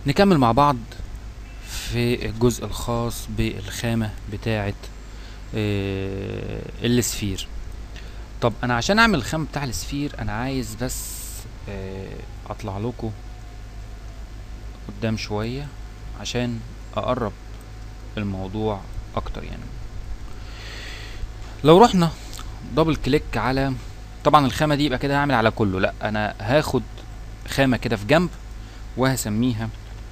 نكمل مع بعض في الجزء الخاص بالخامة بتاعة آه، السفير طب انا عشان اعمل الخامة بتاع السفير انا عايز بس آه، اطلع لكم قدام شوية عشان اقرب الموضوع اكتر يعني لو رحنا دبل كليك على طبعا الخامة دي يبقى كده هعمل على كله لا انا هاخد خامة كده في جنب وهسميها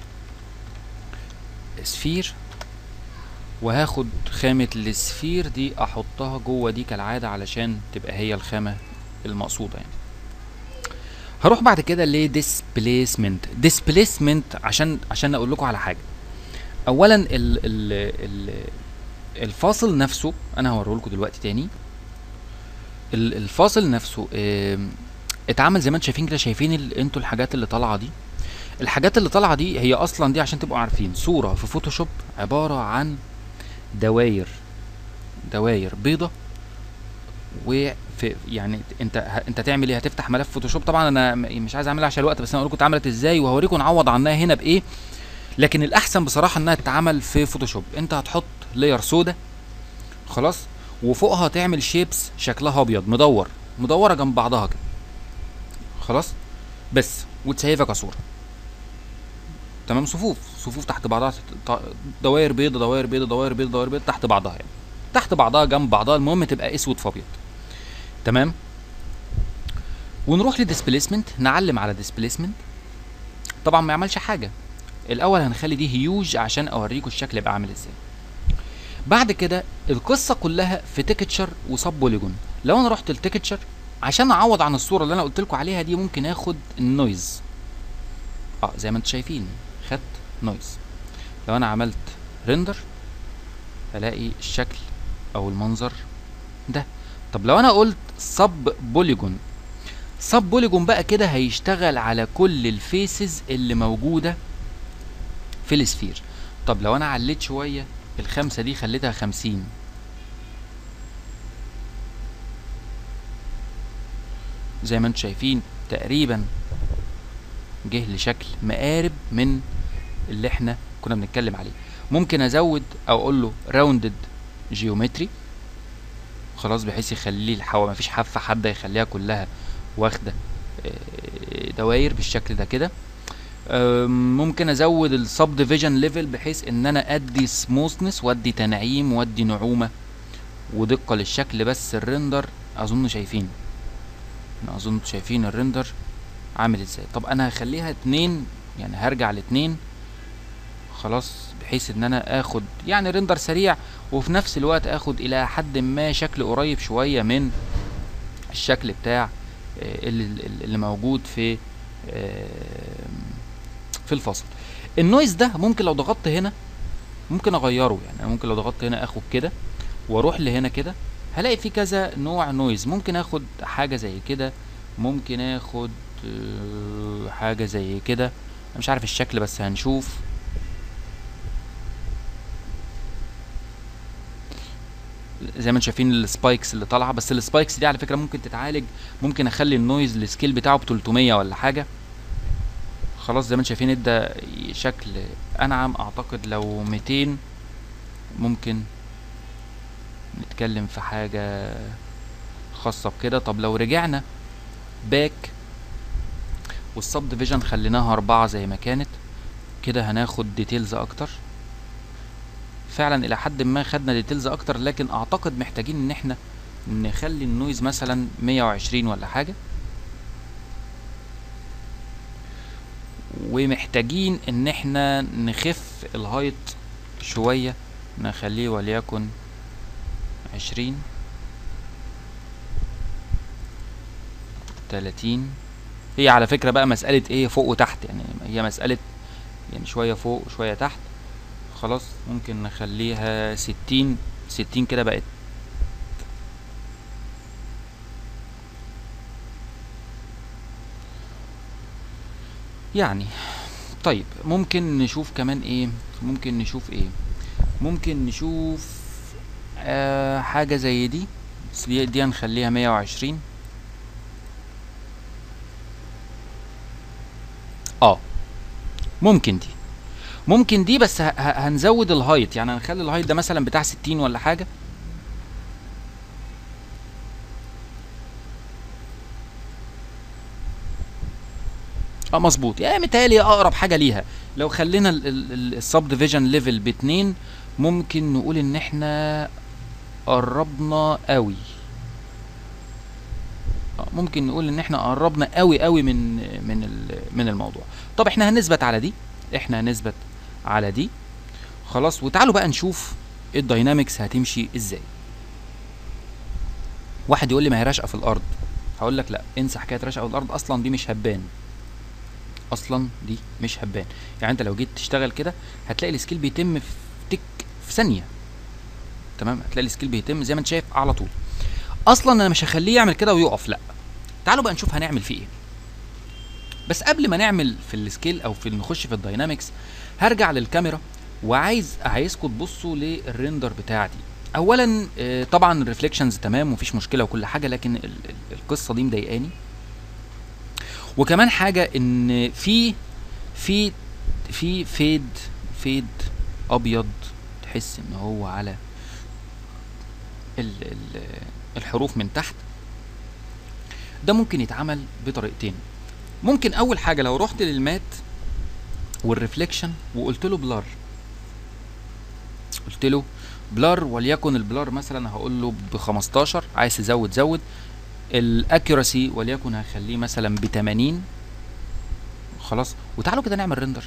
سفير وهاخد خامة السفير دي احطها جوه دي كالعادة علشان تبقى هي الخامة المقصودة يعني هروح بعد كده لديسبليسمنت ديسبليسمنت عشان عشان اقول لكم على حاجة اولا ال ال ال الفاصل نفسه انا هوريه لكم دلوقتي تاني ال- الفاصل نفسه آم، اتعمل زي ما انتم شايفين كده شايفين ال- انتوا الحاجات اللي طالعه دي الحاجات اللي طالعه دي هي اصلا دي عشان تبقوا عارفين صوره في فوتوشوب عباره عن دواير دواير بيضه وفي يعني انت ه- انت تعمل ايه هتفتح ملف فوتوشوب طبعا انا م- مش عايز اعملها عشان الوقت بس انا اقول لكم اتعملت ازاي وهوريكم نعوض عنها هنا بايه لكن الاحسن بصراحه انها تتعمل في فوتوشوب انت هتحط لاير سودا خلاص وفوقها تعمل شيبس شكلها ابيض مدور مدوره جنب بعضها كده خلاص بس وتسيفها كصوره تمام صفوف صفوف تحت بعضها ط- دواير بيضة دواير بيضة دواير بيضة دواير بيضة تحت بعضها يعني تحت بعضها جنب بعضها المهم تبقى اسود في ابيض تمام ونروح لديسبليسمنت نعلم على ديسبليسمنت طبعا ما يعملش حاجه الاول هنخلي دي هيوج عشان اوريكم الشكل يبقى عامل ازاي بعد كده القصه كلها في تكتشر وسب بوليجون لو انا رحت التكتشر عشان اعوض عن الصوره اللي انا قلت لكم عليها دي ممكن اخد النويز اه زي ما انتم شايفين خدت نويز لو انا عملت ريندر هلاقي الشكل او المنظر ده طب لو انا قلت سب بوليجون سب بوليجون بقى كده هيشتغل على كل الفيسز اللي موجوده في السفير طب لو انا عليت شويه الخمسه دي خليتها خمسين زي ما انتم شايفين تقريبا جه لشكل مقارب من اللي احنا كنا بنتكلم عليه ممكن ازود او اقول له راوندد جيومتري خلاص بحيث يخلي لي الحوا مفيش حافه حاده يخليها كلها واخده آه، دواير بالشكل ده كده آم، ممكن ازود السب ديفيجن ليفل بحيث ان انا ادي سموثنس وادي تنعيم وادي نعومه ودقه للشكل بس الريندر اظن شايفين أنا اظن شايفين الريندر عامل ازاي طب انا هخليها اتنين يعني هرجع لاتنين خلاص بحيث ان انا اخد يعني ريندر سريع وفي نفس الوقت اخد الى حد ما شكل قريب شويه من الشكل بتاع آه، اللي, اللي موجود في آه، في الفصل النويز ده ممكن لو ضغطت هنا ممكن اغيره يعني أنا ممكن لو ضغطت هنا اخد كده واروح لهنا كده هلاقي في كذا نوع نويز ممكن اخد حاجه زي كده ممكن اخد آه، حاجه زي كده أنا مش عارف الشكل بس هنشوف زي ما انتم شايفين السبايكس اللي طالعه بس السبايكس دي على فكره ممكن تتعالج ممكن اخلي النويز السكيل بتاعه ب 300 ولا حاجه خلاص زي ما انتم شايفين ادى شكل انعم اعتقد لو 200 ممكن نتكلم في حاجه خاصه بكده طب لو رجعنا باك والسب ديفيجن خليناها أربعة زي ما كانت كده هناخد ديتيلز أكتر فعلا إلى حد ما خدنا ديتيلز أكتر لكن أعتقد محتاجين إن احنا نخلي النويز مثلا مية وعشرين ولا حاجة ومحتاجين إن احنا نخف الهايت شوية نخليه وليكن عشرين تلاتين هي على فكرة بقى مسألة ايه فوق وتحت يعني هي مسألة يعني شوية فوق وشوية تحت خلاص ممكن نخليها ستين ستين كده بقت يعني طيب ممكن نشوف كمان ايه ممكن نشوف ايه ممكن نشوف آه حاجة زي دي بس دي, دي هنخليها مية وعشرين اه ممكن دي ممكن دي بس ه- ه- هنزود الهايت يعني هنخلي الهايت ده مثلا بتاع 60 ولا حاجه اه مظبوط يعني متهيألي اقرب حاجه ليها لو خلينا السب ديفيجن ليفل باتنين ممكن نقول ان احنا قربنا قوي آه، ممكن نقول ان احنا قربنا قوي قوي من من ال- من الموضوع طب احنا هنثبت على دي احنا هنثبت على دي خلاص وتعالوا بقى نشوف الداينامكس هتمشي ازاي واحد يقول لي ما هي راشقه في الارض هقول لك لا انسى حكايه راشقه في الارض اصلا دي مش هبان اصلا دي مش هبان يعني انت لو جيت تشتغل كده هتلاقي السكيل بيتم في تك في ثانيه تمام هتلاقي السكيل بيتم زي ما انت شايف على طول اصلا انا مش هخليه يعمل كده ويقف لا تعالوا بقى نشوف هنعمل فيه ايه بس قبل ما نعمل في السكيل او في نخش في الداينامكس هرجع للكاميرا وعايز عايزكم تبصوا للريندر بتاعتي اولا آه، طبعا الريفليكشنز تمام ومفيش مشكله وكل حاجه لكن ال- ال- القصه دي مضايقاني وكمان حاجه ان في في في فيد فيد ابيض تحس ان هو على ال ال الحروف من تحت ده ممكن يتعمل بطريقتين ممكن اول حاجه لو رحت للمات والريفليكشن وقلت له بلار قلت له بلار وليكن البلار مثلا هقول له ب 15 عايز تزود زود الاكيراسي وليكن هخليه مثلا ب 80 خلاص وتعالوا كده نعمل ريندر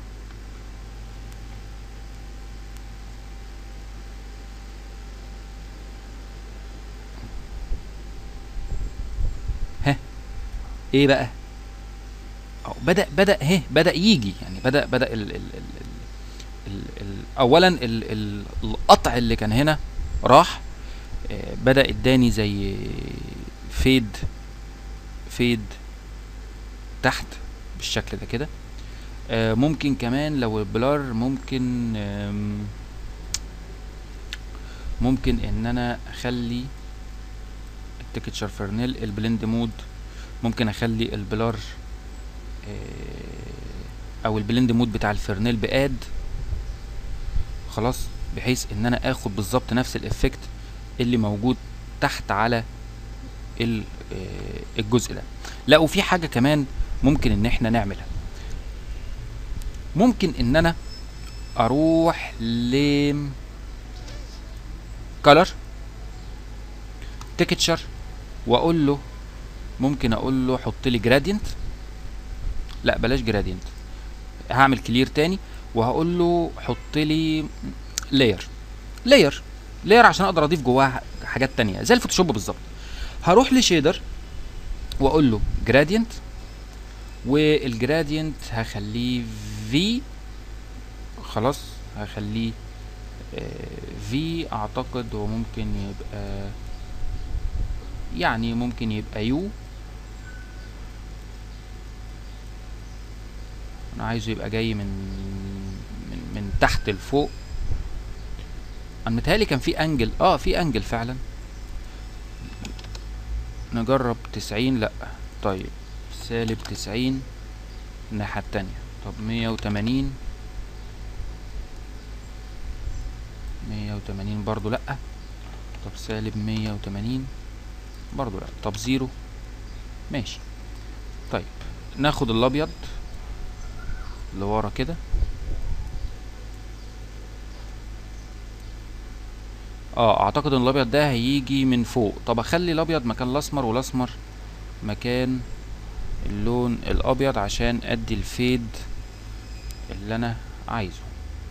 ها ايه بقى أو بدا بدا ها بدا يجي يعني بدا بدا ال ال ال ال ال ال اولا ال ال القطع اللي كان هنا راح آه، بدا اداني زي فيد فيد تحت بالشكل ده كده آه، ممكن كمان لو البلار ممكن آم، ممكن ان انا اخلي التكتشر فرنيل البلند مود ممكن اخلي البلار آه، او البلند مود بتاع الفرنيل باد خلاص بحيث ان انا اخد بالظبط نفس الافكت اللي موجود تحت على ال- آه، الجزء ده لا وفي حاجه كمان ممكن ان احنا نعملها ممكن ان انا اروح ل color texture واقول له ممكن اقول له حط لي gradient لا بلاش gradient هعمل كلير تاني وهقول له حط لي layer layer layer عشان اقدر اضيف جواها حاجات تانية زي الفوتوشوب بالظبط هروح لشيدر واقول له gradient والجرادينت هخليه في خلاص هخليه في اعتقد هو ممكن يبقى يعني ممكن يبقى يو انا عايزه يبقى جاي من من من تحت لفوق انا متهيألي كان في انجل اه في انجل فعلا نجرب تسعين لا طيب سالب تسعين الناحية التانية طب مية وتمانين مية وتمانين برضو لأ طب سالب مية وتمانين برضو لأ طب زيرو ماشي طيب ناخد الأبيض لورا كده اه اعتقد ان الابيض ده هيجي من فوق طب اخلي الابيض مكان الاسمر والاسمر مكان اللون الابيض عشان ادي الفيد اللي انا عايزه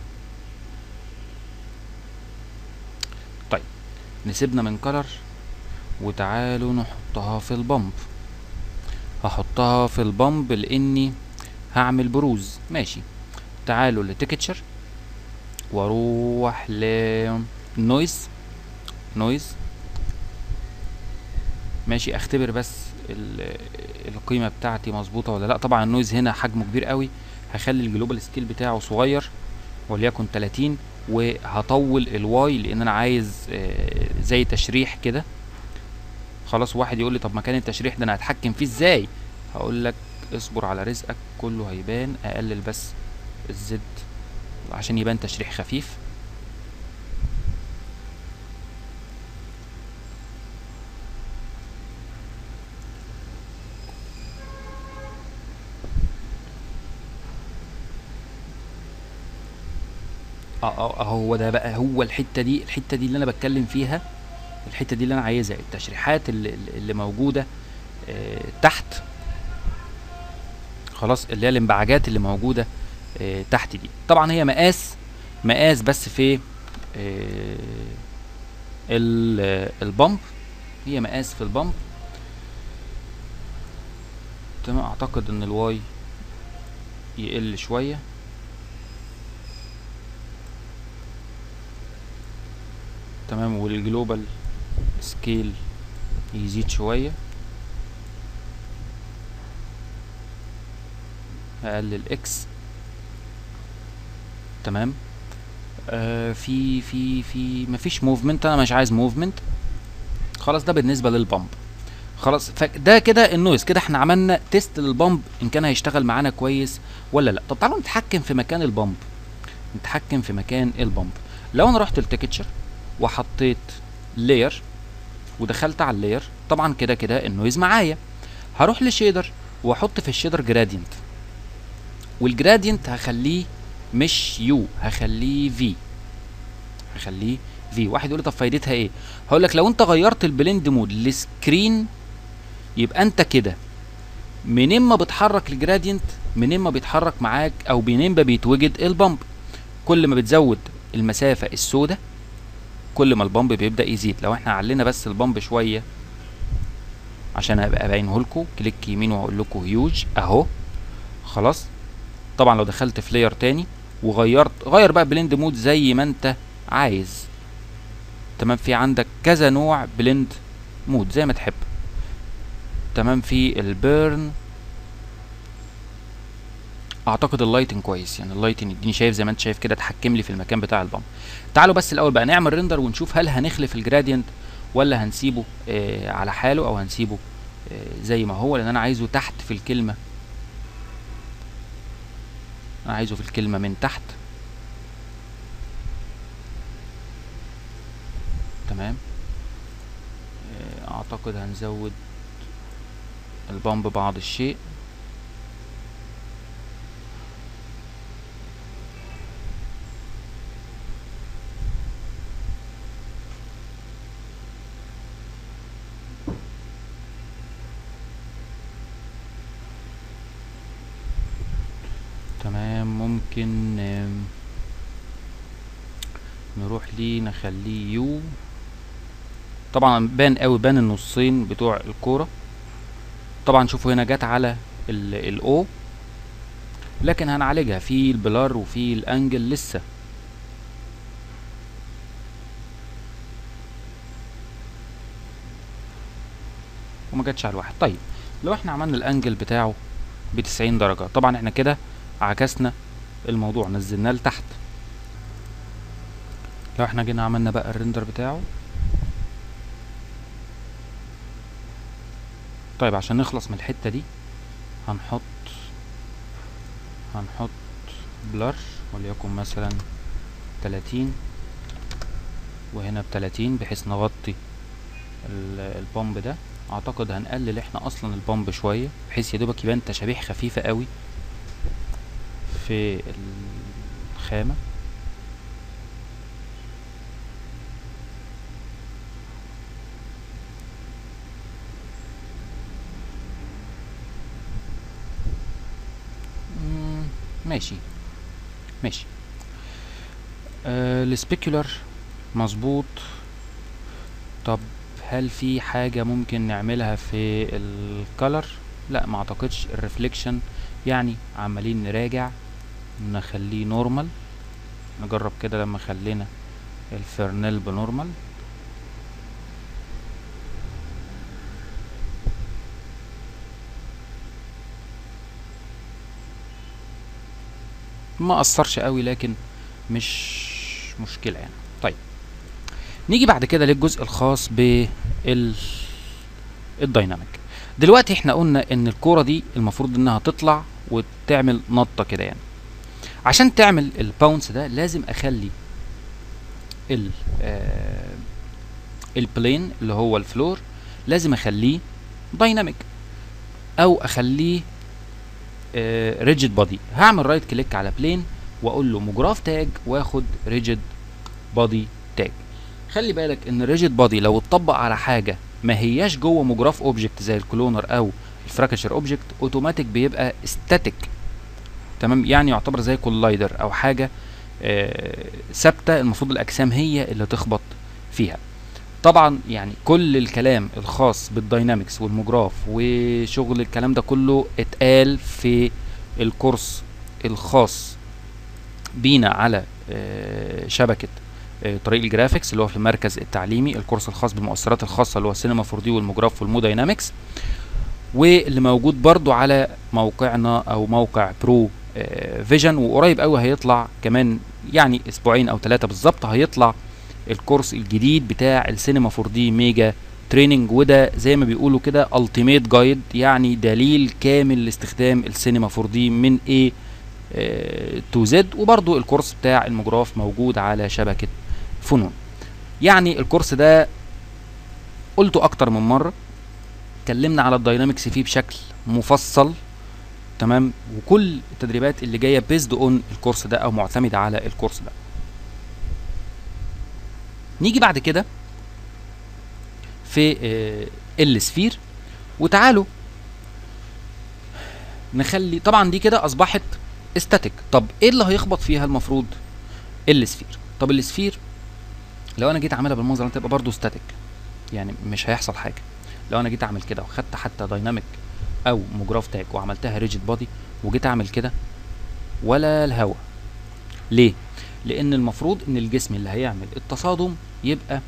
طيب نسيبنا من كلر وتعالوا نحطها في البامب هحطها في البامب لاني هعمل بروز ماشي تعالوا لتكتشر واروح ل نويز نويز ماشي اختبر بس ال- القيمه بتاعتي مظبوطه ولا لا طبعا النويز هنا حجمه كبير قوي هخلي الجلوبال سكيل بتاعه صغير وليكن 30 وهطول الواي لان انا عايز آه، زي تشريح كده خلاص واحد يقول لي طب مكان التشريح ده انا هتحكم فيه ازاي هقول لك اصبر على رزقك كله هيبان اقلل بس الزد عشان يبان تشريح خفيف اه اه آه، هو ده بقى هو الحته دي الحته دي اللي انا بتكلم فيها الحته دي اللي انا عايزها التشريحات اللي, اللي موجوده آه تحت خلاص اللي هي الانبعاجات اللي موجوده آه تحت دي طبعا هي مقاس مقاس بس في آه ال- آه، البامب هي مقاس في البامب تمام اعتقد ان الواي يقل شويه تمام والجلوبال سكيل يزيد شوية اقلل اكس تمام آه في في في مفيش موفمنت انا مش عايز موفمنت خلاص ده بالنسبة للبامب خلاص فده كده النويز كده احنا عملنا تيست للبامب ان كان هيشتغل معانا كويس ولا لا طب تعالوا نتحكم في مكان البامب نتحكم في مكان البامب لو انا رحت التكتشر وحطيت لاير ودخلت على اللاير طبعا كده كده النويز معايا هروح لشيدر واحط في الشيدر جرادينت والجرادينت هخليه مش يو هخليه في هخليه في واحد يقول لي طب فايدتها ايه هقول لك لو انت غيرت البلند مود لسكرين يبقى انت كده منين ما بتحرك الجرادينت منين ما بيتحرك معاك او منين ما بيتوجد البامب كل ما بتزود المسافه السوداء كل ما البامب بيبدا يزيد لو احنا علينا بس البامب شويه عشان ابقى ابينه لكم كليك يمين واقول لكم هيوج اهو خلاص طبعا لو دخلت في لاير تاني وغيرت غير بقى بلند مود زي ما انت عايز تمام في عندك كذا نوع بلند مود زي ما تحب تمام في البيرن اعتقد اللايتنج كويس يعني اللايتنج يديني شايف زي ما انت شايف كده اتحكم لي في المكان بتاع البامب تعالوا بس الاول بقى نعمل ريندر ونشوف هل هنخلف الجرادينت ولا هنسيبه آه على حاله او هنسيبه آه زي ما هو لان انا عايزه تحت في الكلمه انا عايزه في الكلمه من تحت تمام آه اعتقد هنزود البامب بعض الشيء تمام ممكن آم، نروح ليه نخليه يو طبعا بان قوي بان النصين بتوع الكوره طبعا شوفوا هنا جت على الاو لكن هنعالجها في البلار وفي الانجل لسه وما جاتش على الواحد طيب لو احنا عملنا الانجل بتاعه ب 90 درجة طبعا احنا كده عكسنا الموضوع نزلناه لتحت لو احنا جينا عملنا بقى الريندر بتاعه طيب عشان نخلص من الحتة دي هنحط هنحط بلر وليكن مثلا 30 وهنا بتلاتين بحيث نغطي ال- البامب ده اعتقد هنقلل احنا اصلا البامب شويه بحيث يا دوبك يبان تشابيح خفيفه قوي في الخامه مم، ماشي ماشي آه السبيكولر مظبوط طب هل في حاجة ممكن نعملها في الكالر لا ما اعتقدش الريفليكشن يعني عمالين نراجع نخليه نورمال نجرب كده لما خلينا الفرنيل بنورمال ما اثرش قوي لكن مش مشكلة يعني طيب نيجي بعد كده للجزء الخاص بال الدايناميك دلوقتي احنا قلنا ان الكوره دي المفروض انها تطلع وتعمل نطه كده يعني عشان تعمل الباونس ده لازم اخلي ال آه البلين اللي هو الفلور لازم اخليه دايناميك او اخليه ريجيد بودي هعمل رايت كليك على بلين واقول له مجراف تاج واخد ريجيد بودي تاج خلي بالك ان الريجيد بودي لو اتطبق على حاجه ما هياش جوه مجراف اوبجكت زي الكلونر او الفراكشر اوبجكت اوتوماتيك بيبقى ستاتيك تمام يعني يعتبر زي كولايدر او حاجه ثابته المفروض الاجسام هي اللي تخبط فيها طبعا يعني كل الكلام الخاص بالداينامكس والمجراف وشغل الكلام ده كله اتقال في الكورس الخاص بينا على شبكه طريق الجرافيكس اللي هو في المركز التعليمي الكورس الخاص بالمؤثرات الخاصه اللي هو السينما 4 دي والمجراف والموداينامكس واللي موجود برضو على موقعنا او موقع برو فيجن وقريب قوي هيطلع كمان يعني اسبوعين او ثلاثه بالظبط هيطلع الكورس الجديد بتاع السينما 4 دي ميجا تريننج وده زي ما بيقولوا كده التيميت جايد يعني دليل كامل لاستخدام السينما 4 دي من A تو زد وبرضو الكورس بتاع المجراف موجود على شبكة فنون يعني الكورس ده قلته اكتر من مرة اتكلمنا على الداينامكس فيه بشكل مفصل تمام وكل التدريبات اللي جايه بيزد اون الكورس ده او معتمده على الكورس ده نيجي بعد كده في آه السفير وتعالوا نخلي طبعا دي كده اصبحت استاتيك طب ايه اللي هيخبط فيها المفروض السفير طب السفير لو انا جيت اعملها بالمنظر ده تبقى برضه ستاتيك يعني مش هيحصل حاجه لو انا جيت اعمل كده وخدت حتى دايناميك او مجراف تاج وعملتها ريجيد بودي وجيت اعمل كده ولا الهوا ليه لان المفروض ان الجسم اللي هيعمل التصادم يبقى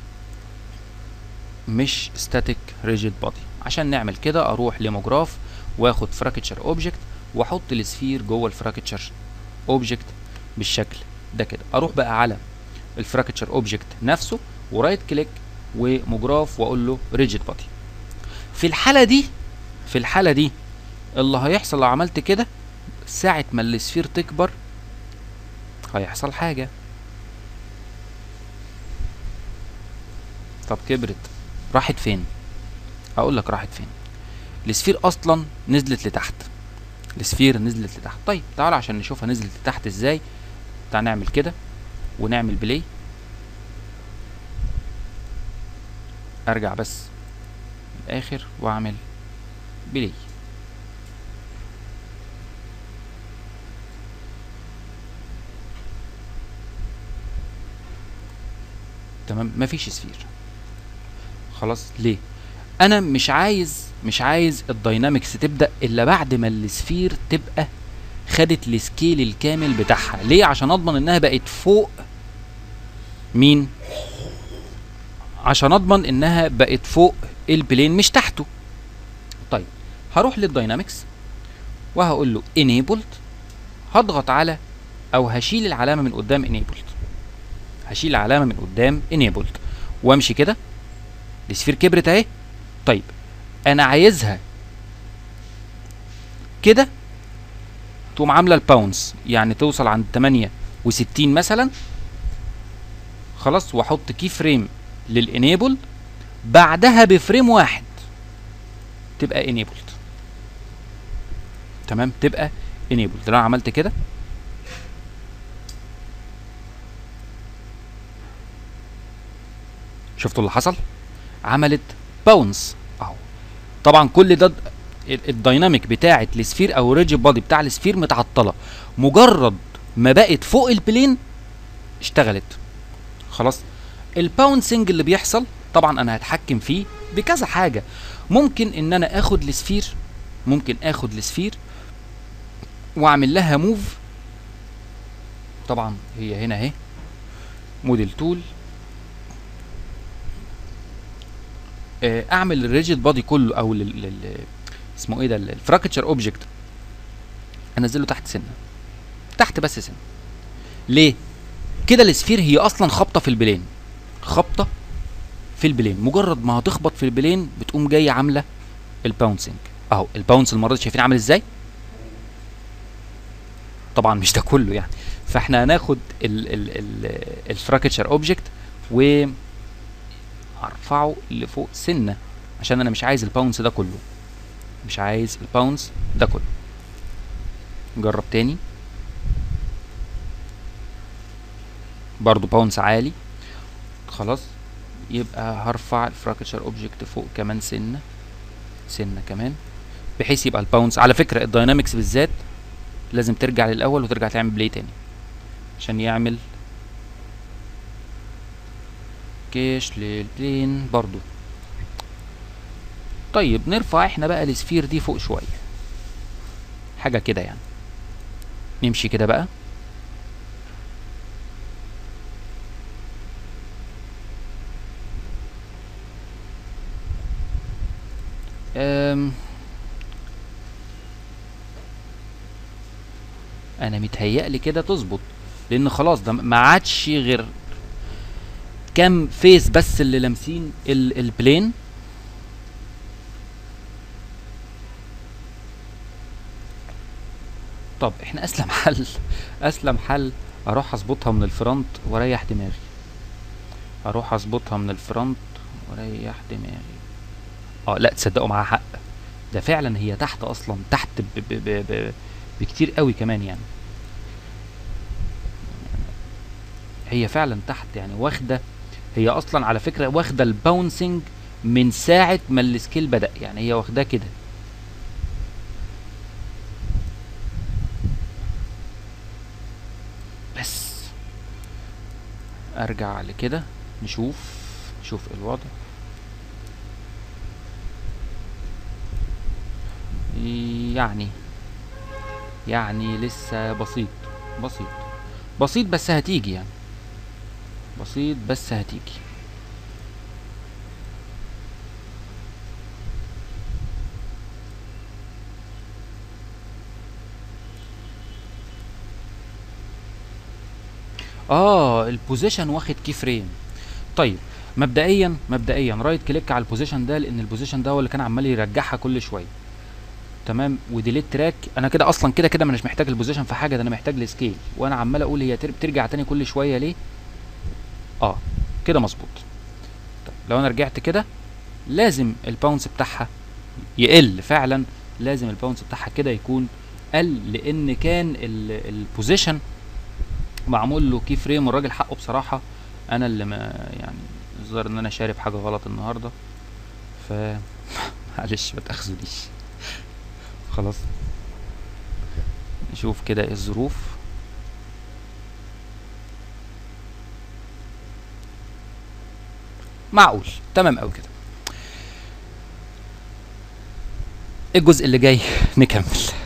مش ستاتيك ريجيد بودي عشان نعمل كده اروح لمجراف واخد فراكتشر اوبجكت واحط السفير جوه الفراكتشر اوبجكت بالشكل ده كده اروح بقى على الفراكتشر اوبجكت نفسه ورايت كليك ومجراف واقول له ريجيد بودي في الحاله دي في الحاله دي اللي هيحصل لو عملت كده ساعه ما السفير تكبر هيحصل حاجه طب كبرت راحت فين اقول لك راحت فين السفير اصلا نزلت لتحت السفير نزلت لتحت طيب تعالوا عشان نشوفها نزلت لتحت ازاي تعال نعمل كده ونعمل بلاي ارجع بس الاخر واعمل بلاي تمام مفيش سفير خلاص ليه انا مش عايز مش عايز الداينامكس تبدا الا بعد ما السفير تبقى خدت السكيل الكامل بتاعها ليه عشان اضمن انها بقت فوق مين عشان اضمن انها بقت فوق البلين مش تحته طيب هروح للداينامكس وهقول له enabled هضغط على او هشيل العلامه من قدام enabled هشيل العلامه من قدام enabled وامشي كده السفير كبرت اهي طيب انا عايزها كده تقوم عامله الباونس يعني توصل عند 68 مثلا خلاص واحط كي فريم للانيبل بعدها بفريم واحد تبقى انيبلد تمام تبقى انيبلد لو انا عملت كده شفتوا اللي حصل عملت باونس اهو طبعا كل ده الدايناميك بتاعه السفير او الريجيد بادي بتاع السفير متعطله مجرد ما بقت فوق البلين اشتغلت خلاص الباونسنج اللي بيحصل طبعا انا هتحكم فيه بكذا حاجه ممكن ان انا اخد السفير ممكن اخد السفير واعمل لها موف طبعا هي هنا اهي موديل تول اعمل الريجيد بادي كله او لل لل اسمه ايه ده الفراكتشر اوبجكت انزله تحت سنه تحت بس سنه ليه كده السفير هي اصلا خابطه في البلين خابطه في البلين مجرد ما هتخبط في البلين بتقوم جايه عامله الباونسنج اهو الباونس المره دي شايفين عامل ازاي طبعا مش ده كله يعني فاحنا هناخد الفراكتشر اوبجكت و ارفعه لفوق سنه عشان انا مش عايز الباونس ده كله مش عايز الباونس ده كله نجرب تاني برضو باونس عالي خلاص يبقى هرفع الفراكتشر اوبجكت فوق كمان سنه سنه كمان بحيث يبقى الباونس على فكره الداينامكس بالذات لازم ترجع للاول وترجع تعمل بلاي تاني عشان يعمل كيش للبلين برضو طيب نرفع احنا بقى السفير دي فوق شويه حاجه كده يعني نمشي كده بقى أم انا متهيألي كده تظبط لان خلاص ده ما عادش غير كام فيس بس اللي لامسين ال- البلين طب احنا اسلم حل اسلم حل اروح اظبطها من الفرونت واريح دماغي اروح اظبطها من الفرونت واريح دماغي اه لا تصدقوا معاها حق ده فعلا هي تحت اصلا تحت ب ب ب ب بكتير قوي كمان يعني هي فعلا تحت يعني واخده هي اصلا على فكره واخده الباونسنج من ساعه ما السكيل بدا يعني هي واخداه كده بس ارجع لكده نشوف نشوف الوضع يعني يعني لسه بسيط بسيط بسيط بس هتيجي يعني بسيط بس هتيجي اه البوزيشن واخد كي فريم طيب مبدئيا مبدئيا رايت كليك على البوزيشن ده لان البوزيشن ده هو اللي كان عمال يرجعها كل شويه تمام وديليت تراك انا كده اصلا كده كده مش محتاج البوزيشن في حاجه ده انا محتاج السكيل وانا عمال اقول هي تر- بترجع تاني كل شويه ليه اه كده مظبوط طيب لو انا رجعت كده لازم الباونس بتاعها يقل فعلا لازم الباونس بتاعها كده يكون قل لان كان البوزيشن معمول له كي فريم والراجل حقه بصراحه انا اللي ما يعني الظاهر ان انا شارب حاجه غلط النهارده ف معلش ما تاخذونيش خلاص نشوف كده ايه الظروف معقول تمام قوي كده الجزء اللي جاي نكمل